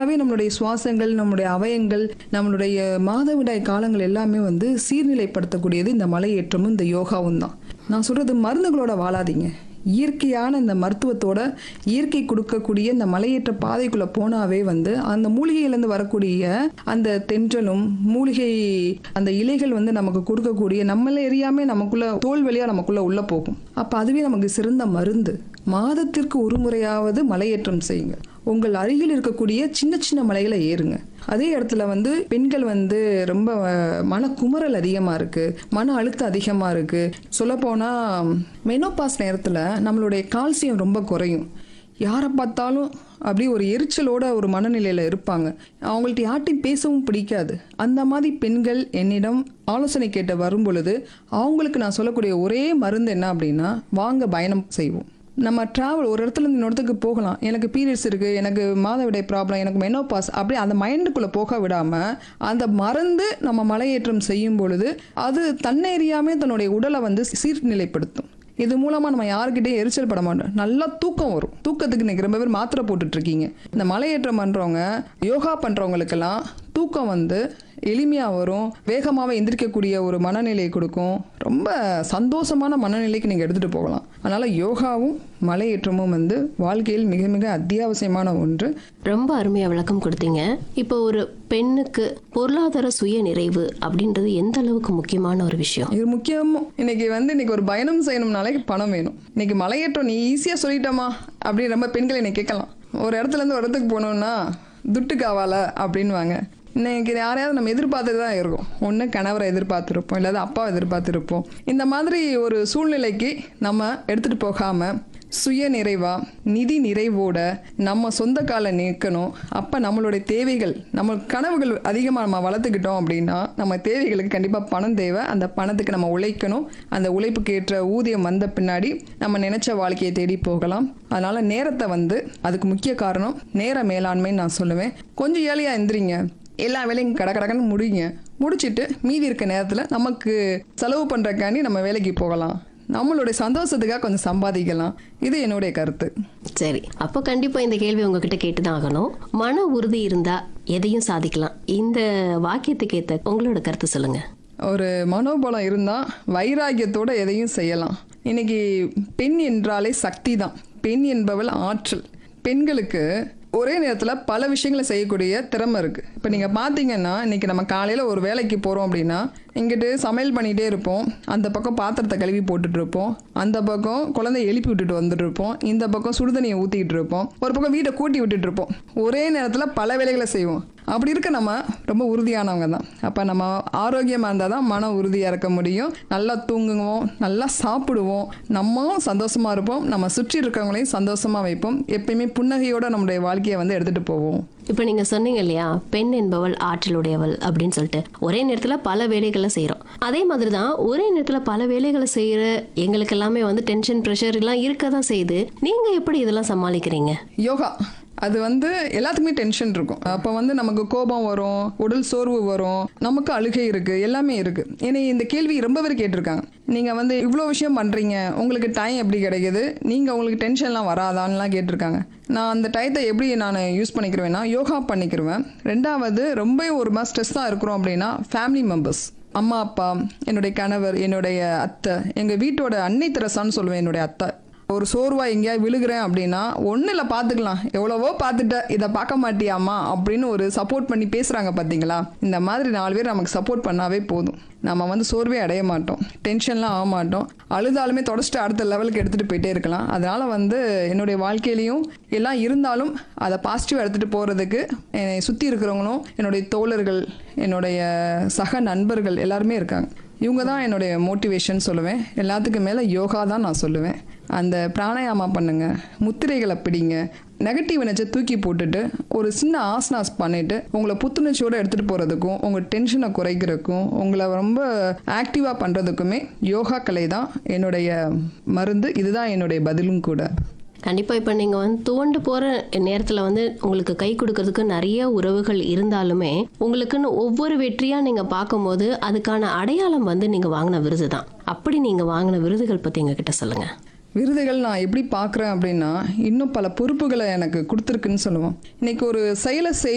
இயற்கையாகவே நம்மளுடைய சுவாசங்கள் நம்மளுடைய அவயங்கள் நம்மளுடைய மாதவிடாய் காலங்கள் எல்லாமே வந்து சீர்நிலைப்படுத்தக்கூடியது இந்த மலையேற்றமும் இந்த யோகாவும் தான் நான் சொல்றது மருந்துகளோட வாழாதீங்க இயற்கையான இந்த மருத்துவத்தோட இயற்கை கொடுக்கக்கூடிய இந்த மலையேற்ற பாதைக்குள்ள போனாவே வந்து அந்த மூலிகையிலேருந்து வரக்கூடிய அந்த தென்றலும் மூலிகை அந்த இலைகள் வந்து நமக்கு கொடுக்கக்கூடிய நம்மள எரியாமே நமக்குள்ள தோல் வழியா நமக்குள்ள உள்ள போகும் அப்ப அதுவே நமக்கு சிறந்த மருந்து மாதத்திற்கு ஒரு முறையாவது மலையேற்றம் செய்யுங்க உங்கள் அருகில் இருக்கக்கூடிய சின்ன சின்ன மலைகளை ஏறுங்க அதே இடத்துல வந்து பெண்கள் வந்து ரொம்ப அஹ், மனக்குமுறல் அதிகமாக இருக்கு மன அழுத்தம் அதிகமாக இருக்கு சொல்லப்போனால் மெனோபாஸ் நேரத்தில் நம்மளுடைய கால்சியம் ரொம்ப குறையும் யாரை பார்த்தாலும் அப்படியே ஒரு எரிச்சலோட ஒரு மனநிலையில் இருப்பாங்க அவங்கள்ட்ட யார்ட்டையும் பேசவும் பிடிக்காது அந்த மாதிரி பெண்கள் என்னிடம் ஆலோசனை கேட்டு வரும் பொழுது அவங்களுக்கு நான் சொல்லக்கூடிய ஒரே மருந்து என்ன அப்படின்னா வாங்க பயணம் செய்வோம் நம்ம ட்ராவல் ஒரு இடத்துல இருந்து இன்னொரு இடத்துக்கு போகலாம் எனக்கு பீரியட்ஸ் இருக்குது எனக்கு மாதவிடை ப்ராப்ளம் எனக்கு மெனோபாஸ் அப்படி அந்த மைண்டுக்குள்ளே போக விடாமல் அந்த மறந்து நம்ம மலையேற்றம் செய்யும் பொழுது அது தன்னெறியாமே தன்னுடைய உடலை வந்து சீர்நிலைப்படுத்தும் இது மூலமாக நம்ம யாருக்கிட்டையும் எரிச்சல் பட மாட்டோம் நல்லா தூக்கம் வரும் தூக்கத்துக்கு இன்னைக்கு ரொம்ப பேர் மாத்திரை போட்டுட்டு இருக்கீங்க இந்த மலையேற்றம் பண்ணுறவங்க யோகா பண்ணுறவங்களுக்கெல்லாம் தூக்கம் வந்து எளிமையாக வரும் வேகமாகவே எந்திரிக்கக்கூடிய ஒரு மனநிலையை கொடுக்கும் ரொம்ப சந்தோஷமான மனநிலைக்கு நீங்கள் எடுத்துகிட்டு போகலாம் அதனால் யோகாவும் மலையேற்றமும் வந்து வாழ்க்கையில் மிக மிக அத்தியாவசியமான ஒன்று ரொம்ப அருமையா விளக்கம் கொடுத்தீங்க இப்போ ஒரு பெண்ணுக்கு பொருளாதார சுய நிறைவு அப்படின்றது எந்த அளவுக்கு முக்கியமான ஒரு விஷயம் இது முக்கியமும் இன்னைக்கு வந்து இன்னைக்கு ஒரு பயணம் செய்யணும்னாலே பணம் வேணும் இன்னைக்கு மலையேற்றம் நீ ஈஸியாக சொல்லிட்டோமா அப்படின்னு ரொம்ப பெண்கள் என்னை கேட்கலாம் ஒரு இடத்துல இருந்து ஒரு இடத்துக்கு போகணும்னா துட்டு காவால அப்படின்வாங்க இன்னைக்கு யாரையாவது நம்ம எதிர்பார்த்துட்டு தான் இருக்கோம் ஒன்று கணவரை எதிர்பார்த்துருப்போம் இல்லாத அப்பாவை எதிர்பார்த்துருப்போம் இந்த மாதிரி ஒரு சூழ்நிலைக்கு நம்ம எடுத்துகிட்டு போகாமல் சுய நிறைவா நிதி நிறைவோட நம்ம சொந்த கால நிற்கணும் அப்போ நம்மளுடைய தேவைகள் நம்ம கனவுகள் அதிகமாக நம்ம வளர்த்துக்கிட்டோம் அப்படின்னா நம்ம தேவைகளுக்கு கண்டிப்பாக பணம் தேவை அந்த பணத்துக்கு நம்ம உழைக்கணும் அந்த உழைப்புக்கு ஏற்ற ஊதியம் வந்த பின்னாடி நம்ம நினைச்ச வாழ்க்கையை தேடி போகலாம் அதனால நேரத்தை வந்து அதுக்கு முக்கிய காரணம் நேர மேலாண்மைன்னு நான் சொல்லுவேன் கொஞ்சம் ஏழையாக எந்திரிங்க எல்லா வேலையும் கட கடக்கன்னு முடிங்க முடிச்சிட்டு மீதி இருக்க நேரத்தில் நமக்கு செலவு பண்ணுறக்காண்டி நம்ம வேலைக்கு போகலாம் நம்மளுடைய சந்தோஷத்துக்காக கொஞ்சம் சம்பாதிக்கலாம் இது என்னுடைய கருத்து சரி அப்போ கண்டிப்பா இந்த கேள்வி உங்ககிட்ட கேட்டுதான் ஆகணும் மன உறுதி இருந்தா எதையும் சாதிக்கலாம் இந்த வாக்கியத்துக்கு ஏத்த உங்களோட கருத்து சொல்லுங்க ஒரு மனோபலம் இருந்தால் வைராகியத்தோட எதையும் செய்யலாம் இன்னைக்கு பெண் என்றாலே சக்தி தான் பெண் என்பவள் ஆற்றல் பெண்களுக்கு ஒரே நேரத்தில் பல விஷயங்களை செய்யக்கூடிய திறமை இருக்குது இப்போ நீங்கள் பார்த்தீங்கன்னா இன்றைக்கி நம்ம காலையில் ஒரு வேலைக்கு போகிறோம் அப்படின்னா இங்கிட்டு சமையல் பண்ணிகிட்டே இருப்போம் அந்த பக்கம் பாத்திரத்தை கழுவி போட்டுட்டு இருப்போம் அந்த பக்கம் குழந்தைய எழுப்பி விட்டுட்டு வந்துட்டு இருப்போம் இந்த பக்கம் சுடுதண்ணியை ஊற்றிக்கிட்டு இருப்போம் ஒரு பக்கம் வீட்டை கூட்டி விட்டுட்டு இருப்போம் ஒரே நேரத்தில் பல வேலைகளை செய்வோம் அப்படி இருக்க நம்ம ரொம்ப உறுதியானவங்க தான் அப்போ நம்ம ஆரோக்கியமாக இருந்தால் தான் மன உறுதியாக இருக்க முடியும் நல்லா தூங்குவோம் நல்லா சாப்பிடுவோம் நம்மளும் சந்தோஷமாக இருப்போம் நம்ம சுற்றி இருக்கவங்களையும் சந்தோஷமாக வைப்போம் எப்பயுமே புன்னகையோட நம்மளுடைய வாழ்க்கையை வந்து எடுத்துகிட்டு போவோம் இப்போ நீங்க சொன்னீங்க இல்லையா பெண் என்பவள் ஆற்றலுடையவள் அப்படின்னு சொல்லிட்டு ஒரே நேரத்துல பல வேலைகளை செய்றோம் அதே மாதிரி தான் ஒரே நேரத்துல பல வேலைகளை செய்யற எங்களுக்கு எல்லாமே வந்து டென்ஷன் ப்ரெஷர் எல்லாம் இருக்க தான் செய்யுது நீங்க எப்படி இதெல்லாம் சமாளிக்கிறீங்க யோகா அது வந்து எல்லாத்துக்குமே டென்ஷன் இருக்கும் அப்போ வந்து நமக்கு கோபம் வரும் உடல் சோர்வு வரும் நமக்கு அழுகை இருக்கு எல்லாமே இருக்கு ஏன்னா இந்த கேள்வி ரொம்ப பேர் கேட்டிருக்காங்க நீங்க வந்து இவ்வளோ விஷயம் பண்றீங்க உங்களுக்கு டைம் எப்படி கிடைக்குது நீங்க உங்களுக்கு டென்ஷன்லாம் வராதான்லாம் கேட்டிருக்காங்க நான் அந்த டயத்தை எப்படி நான் யூஸ் பண்ணிக்கிறேன்னா யோகா பண்ணிக்கிருவேன் ரெண்டாவது ரொம்ப ஒரு மாதிரி ஸ்ட்ரெஸ்ஸாக இருக்கிறோம் அப்படின்னா ஃபேமிலி மெம்பர்ஸ் அம்மா அப்பா என்னுடைய கணவர் என்னுடைய அத்தை எங்கள் வீட்டோட அன்னை தெரசான்னு சொல்லுவேன் என்னுடைய அத்தை ஒரு சோர்வா எங்கேயாவது விழுகிறேன் அப்படின்னா ஒன்றும் இல்லை பார்த்துக்கலாம் எவ்வளவோ பார்த்துட்ட இதை பார்க்க மாட்டியாமா அப்படின்னு ஒரு சப்போர்ட் பண்ணி பேசுகிறாங்க பார்த்தீங்களா இந்த மாதிரி நாலு பேர் நமக்கு சப்போர்ட் பண்ணாவே போதும் நம்ம வந்து சோர்வே அடைய மாட்டோம் டென்ஷன்லாம் ஆக மாட்டோம் அழுதாலுமே தொடச்சிட்டு அடுத்த லெவலுக்கு எடுத்துகிட்டு போயிட்டே இருக்கலாம் அதனால் வந்து என்னுடைய வாழ்க்கையிலையும் எல்லாம் இருந்தாலும் அதை பாசிட்டிவ் எடுத்துகிட்டு போகிறதுக்கு என்னை சுற்றி இருக்கிறவங்களும் என்னுடைய தோழர்கள் என்னுடைய சக நண்பர்கள் எல்லாருமே இருக்காங்க இவங்க தான் என்னுடைய மோட்டிவேஷன் சொல்லுவேன் எல்லாத்துக்கும் மேலே யோகா தான் நான் சொல்லுவேன் அந்த பிராணாயாமா பண்ணுங்க முத்திரைகளை பிடிங்க நெகட்டிவ் எனர்ஜி தூக்கி போட்டுட்டு ஒரு சின்ன ஆசனாஸ் பண்ணிட்டு உங்களை புத்துணர்ச்சியோடு எடுத்துகிட்டு போகிறதுக்கும் உங்கள் டென்ஷனை குறைக்கிறதுக்கும் உங்களை ரொம்ப ஆக்டிவாக பண்ணுறதுக்குமே யோகா கலை தான் என்னுடைய மருந்து இதுதான் என்னுடைய பதிலும் கூட கண்டிப்பா இப்ப நீங்க வந்து துவண்டு போற நேரத்துல வந்து உங்களுக்கு கை கொடுக்கறதுக்கு நிறைய உறவுகள் இருந்தாலுமே உங்களுக்குன்னு ஒவ்வொரு வெற்றியா நீங்க பார்க்கும்போது அதுக்கான அடையாளம் வந்து நீங்க வாங்கின விருது தான் அப்படி நீங்க வாங்கின விருதுகள் பத்தி எங்ககிட்ட சொல்லுங்க விருதுகள் நான் எப்படி பார்க்குறேன் அப்படின்னா இன்னும் பல பொறுப்புகளை எனக்கு கொடுத்துருக்குன்னு சொல்லுவோம் இன்னைக்கு ஒரு செயலை செய்